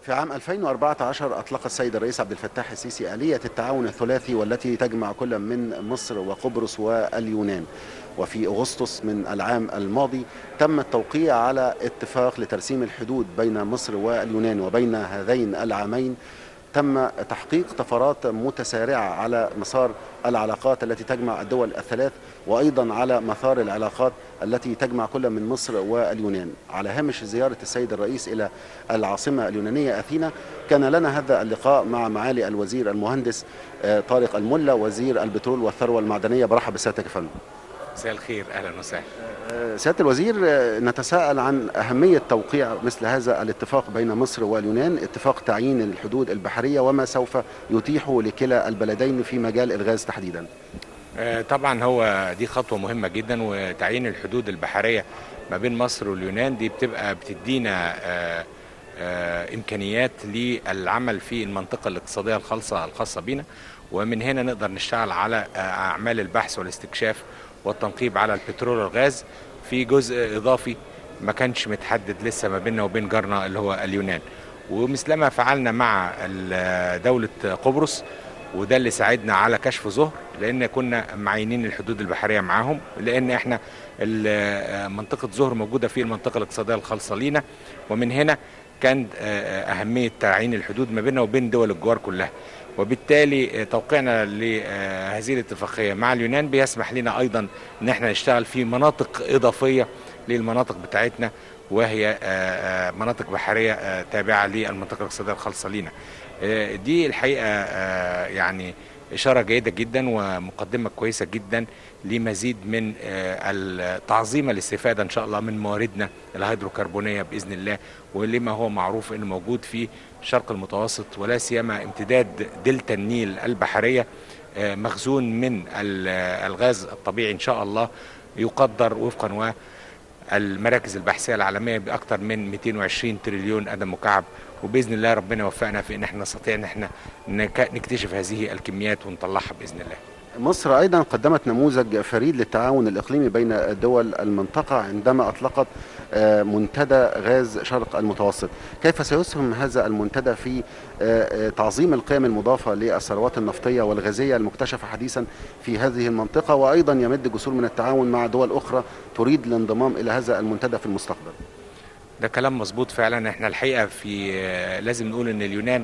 في عام 2014 أطلق السيد الرئيس عبد الفتاح السيسي آلية التعاون الثلاثي والتي تجمع كل من مصر وقبرص واليونان وفي أغسطس من العام الماضي تم التوقيع على اتفاق لترسيم الحدود بين مصر واليونان وبين هذين العامين تم تحقيق طفرات متسارعة على مسار العلاقات التي تجمع الدول الثلاث وأيضا على مسار العلاقات التي تجمع كل من مصر واليونان على هامش زيارة السيد الرئيس إلى العاصمة اليونانية أثينا كان لنا هذا اللقاء مع معالي الوزير المهندس آه، طارق الملا وزير البترول والثروة المعدنية برحب بسيادتك يا فندم مساء الخير اهلا وسهلا سيادة الوزير آه، نتساءل عن أهمية توقيع مثل هذا الاتفاق بين مصر واليونان اتفاق تعيين الحدود البحرية وما سوف يتيحه لكلا البلدين في مجال الغاز تحديدا آه، طبعا هو دي خطوه مهمه جدا وتعيين الحدود البحريه ما بين مصر واليونان دي بتبقى بتدينا آه، آه، امكانيات للعمل في المنطقه الاقتصاديه الخاصه الخاصه بينا ومن هنا نقدر نشتغل على آه، اعمال البحث والاستكشاف والتنقيب على البترول والغاز في جزء اضافي ما كانش متحدد لسه ما بيننا وبين جارنا اللي هو اليونان ومثلما فعلنا مع ال- دولة قبرص وده اللي ساعدنا على كشف ظهر لان كنا معينين الحدود البحريه معاهم لان احنا ال- منطقه ظهر موجوده في المنطقه الاقتصاديه الخاصه لينا ومن هنا كان آه، اهميه تعيين الحدود ما بيننا وبين دول الجوار كلها وبالتالي آه، توقيعنا لهذه الاتفاقيه مع اليونان بيسمح لنا ايضا ان احنا نشتغل في مناطق اضافيه للمناطق بتاعتنا وهي آه، آه، مناطق بحريه آه، تابعه للمنطقه الاقتصاديه الخاصه لينا آه، دي الحقيقه آه، يعني اشاره جيده جدا ومقدمه كويسه جدا لمزيد من آه، تعظيم الاستفاده ان شاء الله من مواردنا الهيدروكربونيه باذن الله ولما هو معروف انه موجود في الشرق المتوسط ولا سيما امتداد دلتا النيل البحريه آه، مخزون من ال- الغاز الطبيعي ان شاء الله يقدر وفقا و المراكز البحثيه العالميه باكثر من 220 تريليون قدم مكعب وباذن الله ربنا يوفقنا في ان احنا نستطيع ان احنا نك- نكتشف هذه الكميات ونطلعها باذن الله. مصر أيضا قدمت نموذج فريد للتعاون الإقليمي بين دول المنطقة عندما أطلقت آه، منتدى غاز شرق المتوسط كيف سيسهم هذا المنتدى في آه، آه، تعظيم القيم المضافة للثروات النفطية والغازية المكتشفة حديثا في هذه المنطقة وأيضا يمد جسور من التعاون مع دول أخرى تريد الانضمام إلى هذا المنتدى في المستقبل ده كلام مظبوط فعلا احنا الحقيقه في آه، لازم نقول ان اليونان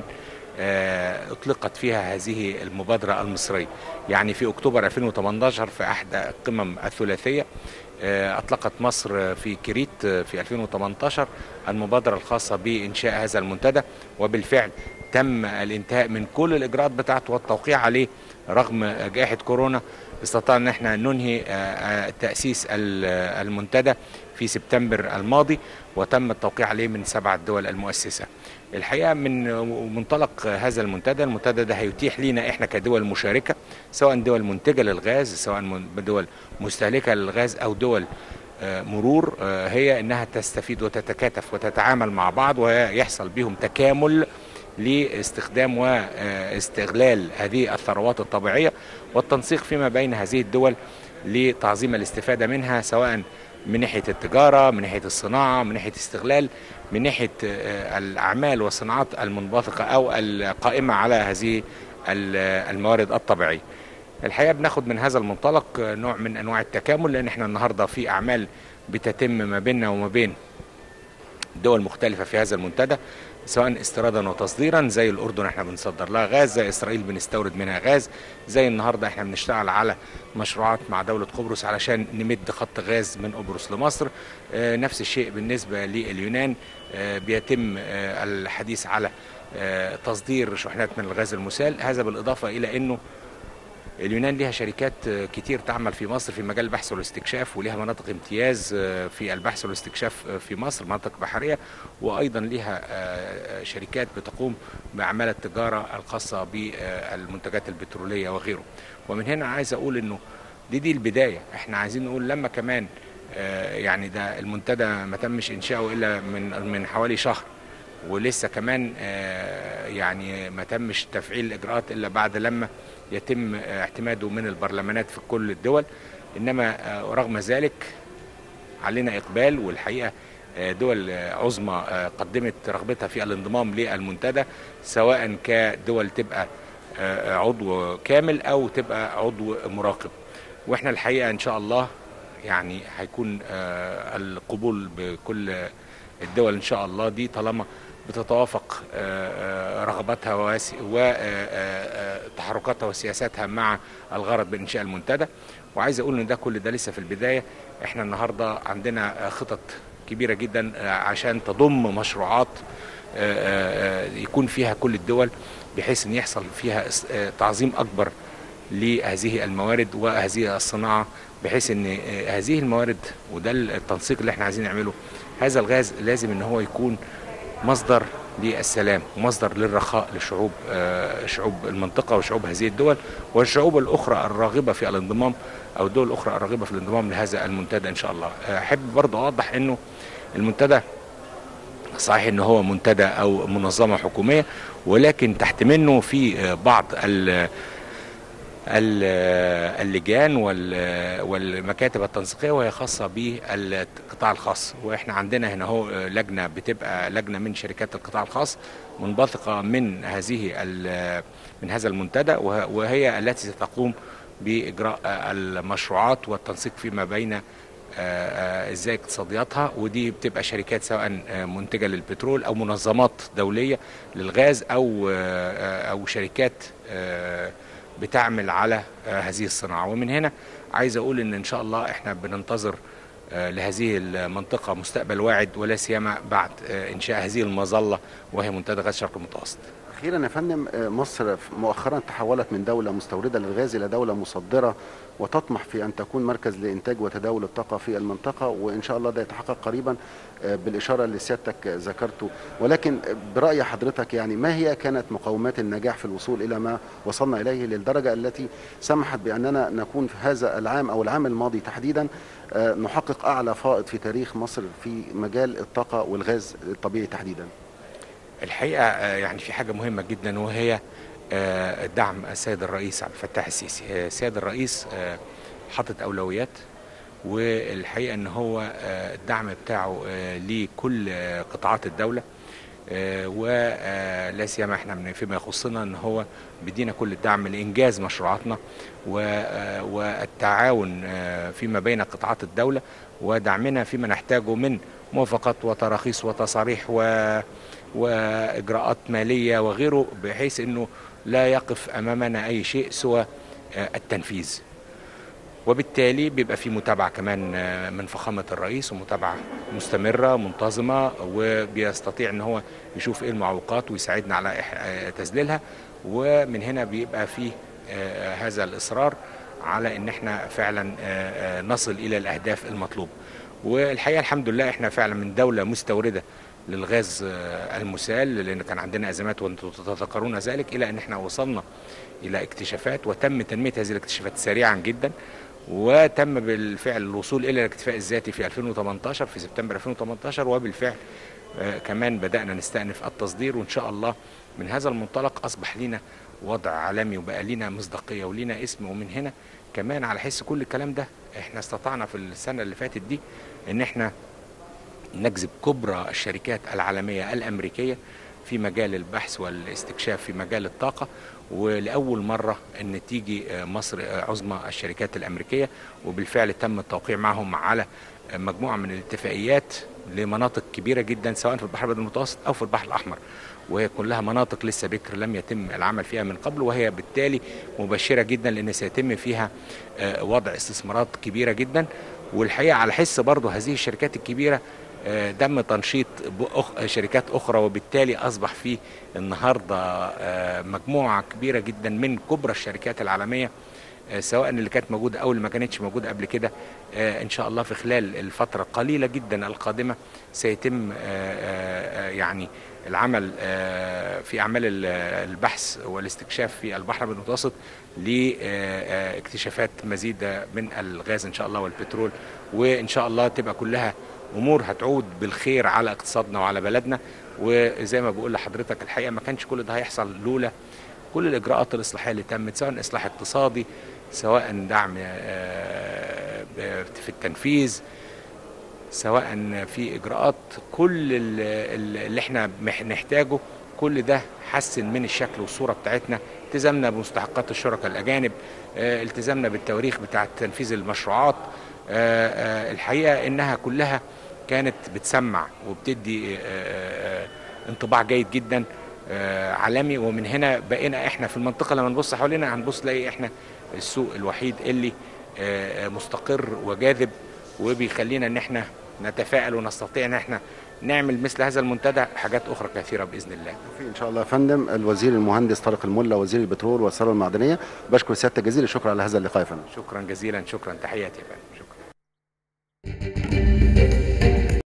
آه، اطلقت فيها هذه المبادره المصريه يعني في اكتوبر 2018 في احدى القمم الثلاثيه آه، اطلقت مصر في كريت آه، في 2018 المبادره الخاصه بانشاء هذا المنتدى وبالفعل تم الانتهاء من كل الاجراءات بتاعته والتوقيع عليه رغم جائحه كورونا استطعنا ان احنا ننهي آه، آه، تاسيس ال- آه، المنتدى في سبتمبر الماضي وتم التوقيع عليه من سبع دول المؤسسه. الحقيقه من منطلق هذا المنتدى، المنتدى ده هيتيح لينا احنا كدول مشاركه سواء دول منتجه للغاز سواء من- دول مستهلكه للغاز او دول آه، مرور آه، هي انها تستفيد وتتكاتف وتتعامل مع بعض ويحصل بهم تكامل لاستخدام واستغلال هذه الثروات الطبيعيه والتنسيق فيما بين هذه الدول لتعظيم الاستفاده منها سواء من ناحيه التجاره، من ناحيه الصناعه، من ناحيه استغلال، من ناحيه آه، الاعمال والصناعات المنبثقه او القائمه على هذه ال- الموارد الطبيعيه. الحقيقه بناخد من هذا المنطلق آه، نوع من انواع التكامل لان احنا النهارده في اعمال بتتم ما بيننا وما بين دول مختلفة في هذا المنتدى سواء استيرادا وتصديرا زي الأردن احنا بنصدر لها غاز زي إسرائيل بنستورد منها غاز زي النهاردة احنا بنشتغل على مشروعات مع دولة قبرص علشان نمد خط غاز من قبرص لمصر اه نفس الشيء بالنسبة لليونان اه بيتم اه الحديث على اه تصدير شحنات من الغاز المسال هذا بالإضافة إلى أنه اليونان لها شركات آه، كتير تعمل في مصر في مجال البحث والاستكشاف ولها مناطق امتياز آه، في البحث والاستكشاف آه، في مصر مناطق بحرية وأيضا لها آه، شركات بتقوم بأعمال التجارة الخاصة بالمنتجات البترولية وغيره ومن هنا عايز أقول أنه دي دي البداية احنا عايزين نقول لما كمان آه، يعني ده المنتدى ما تمش إنشاؤه إلا من من حوالي شهر ولسه كمان آه، يعني ما تمش تفعيل الاجراءات الا بعد لما يتم آه، اعتماده من البرلمانات في كل الدول انما آه، رغم ذلك علينا اقبال والحقيقه دول عظمى قدمت رغبتها في الانضمام للمنتدى سواء كدول تبقى عضو كامل او تبقى عضو مراقب واحنا الحقيقه ان شاء الله يعني هيكون القبول بكل الدول ان شاء الله دي طالما بتتوافق رغباتها وتحركاتها وسياساتها مع الغرض بانشاء المنتدى وعايز اقول ان ده كل ده لسه في البدايه احنا النهارده عندنا خطط كبيره جدا عشان تضم مشروعات يكون فيها كل الدول بحيث ان يحصل فيها تعظيم اكبر لهذه الموارد وهذه الصناعه بحيث ان هذه الموارد وده التنسيق اللي احنا عايزين نعمله هذا الغاز لازم ان هو يكون مصدر للسلام ومصدر للرخاء لشعوب شعوب المنطقة وشعوب هذه الدول والشعوب الأخرى الراغبة في الانضمام أو الدول الأخرى الراغبة في الانضمام لهذا المنتدى إن شاء الله أحب برضه أوضح أنه المنتدى صحيح ان هو منتدى او منظمه حكوميه ولكن تحت منه في بعض ال اللجان والمكاتب التنسيقيه وهي خاصه بالقطاع الخاص واحنا عندنا هنا هو لجنه بتبقى لجنه من شركات القطاع الخاص منبثقه من هذه من هذا المنتدى وهي التي ستقوم باجراء المشروعات والتنسيق فيما بين ازاي اقتصادياتها ودي بتبقى شركات سواء منتجه للبترول او منظمات دوليه للغاز او او شركات بتعمل على هذه الصناعه ومن هنا عايز اقول ان ان شاء الله احنا بننتظر لهذه المنطقه مستقبل واعد ولا سيما بعد انشاء هذه المظله وهي منتدى غاز الشرق المتوسط. اخيرا يا فندم مصر مؤخرا تحولت من دوله مستورده للغاز الى دوله مصدره وتطمح في ان تكون مركز لانتاج وتداول الطاقه في المنطقه وان شاء الله ده يتحقق قريبا بالاشاره اللي سيادتك ذكرته ولكن براي حضرتك يعني ما هي كانت مقومات النجاح في الوصول الى ما وصلنا اليه للدرجه التي سمحت باننا نكون في هذا العام او العام الماضي تحديدا نحقق اعلى فائض في تاريخ مصر في مجال الطاقه والغاز الطبيعي تحديدا الحقيقه يعني في حاجه مهمه جدا وهي دعم السيد الرئيس عبد الفتاح السيسي السيد الرئيس حاطط اولويات والحقيقه ان هو الدعم بتاعه لكل قطاعات الدوله ولا سيما احنا فيما يخصنا ان هو بيدينا كل الدعم لانجاز مشروعاتنا والتعاون فيما بين قطاعات الدوله ودعمنا فيما نحتاجه من موافقات وتراخيص وتصاريح و واجراءات ماليه وغيره بحيث انه لا يقف امامنا اي شيء سوى التنفيذ وبالتالي بيبقى في متابعه كمان من فخامه الرئيس ومتابعه مستمره منتظمه وبيستطيع ان هو يشوف ايه المعوقات ويساعدنا على تذليلها ومن هنا بيبقى في هذا الاصرار على ان احنا فعلا نصل الى الاهداف المطلوبه والحقيقه الحمد لله احنا فعلا من دوله مستورده للغاز المسال لان كان عندنا ازمات وانتم تتذكرون ذلك الى ان احنا وصلنا الى اكتشافات وتم تنميه هذه الاكتشافات سريعا جدا وتم بالفعل الوصول الى الاكتفاء الذاتي في 2018 في سبتمبر 2018 وبالفعل كمان بدانا نستأنف التصدير وان شاء الله من هذا المنطلق اصبح لنا وضع عالمي وبقى لنا مصداقيه ولنا اسم ومن هنا كمان على حس كل الكلام ده احنا استطعنا في السنه اللي فاتت دي ان احنا نجذب كبرى الشركات العالميه الامريكيه في مجال البحث والاستكشاف في مجال الطاقه ولاول مره ان تيجي مصر عظمى الشركات الامريكيه وبالفعل تم التوقيع معهم على مجموعه من الاتفاقيات لمناطق كبيره جدا سواء في البحر الابيض المتوسط او في البحر الاحمر وهي كلها مناطق لسه بكر لم يتم العمل فيها من قبل وهي بالتالي مبشره جدا لان سيتم فيها وضع استثمارات كبيره جدا والحقيقه على حس برضه هذه الشركات الكبيره تم تنشيط شركات اخرى وبالتالي اصبح في النهارده مجموعه كبيره جدا من كبرى الشركات العالميه سواء اللي كانت موجوده او اللي ما كانتش موجوده قبل كده ان شاء الله في خلال الفتره القليله جدا القادمه سيتم يعني العمل في اعمال البحث والاستكشاف في البحر المتوسط لاكتشافات مزيده من الغاز ان شاء الله والبترول وان شاء الله تبقى كلها امور هتعود بالخير على اقتصادنا وعلى بلدنا وزي ما بقول لحضرتك الحقيقه ما كانش كل ده هيحصل لولا كل الاجراءات الاصلاحيه اللي تمت سواء اصلاح اقتصادي سواء دعم في التنفيذ سواء في اجراءات كل ال- ال- اللي احنا مح- نحتاجه كل ده حسن من الشكل والصوره بتاعتنا التزامنا بمستحقات الشركاء الاجانب آه، التزامنا بالتواريخ بتاعه تنفيذ المشروعات آه، آه، الحقيقه انها كلها كانت بتسمع وبتدي آه، آه، انطباع جيد جدا آه، عالمي ومن هنا بقينا احنا في المنطقه لما نبص حوالينا هنبص نلاقي احنا السوق الوحيد اللي آه، آه، مستقر وجاذب وبيخلينا ان احنا نتفائل ونستطيع ان احنا نعمل مثل هذا المنتدى حاجات اخرى كثيره باذن الله في ان شاء الله يا فندم الوزير المهندس طارق الملا وزير البترول والثروه المعدنيه بشكر سيادتك جزيل الشكر على هذا اللقاء يا فندم شكرا جزيلا شكرا تحياتي يا فندم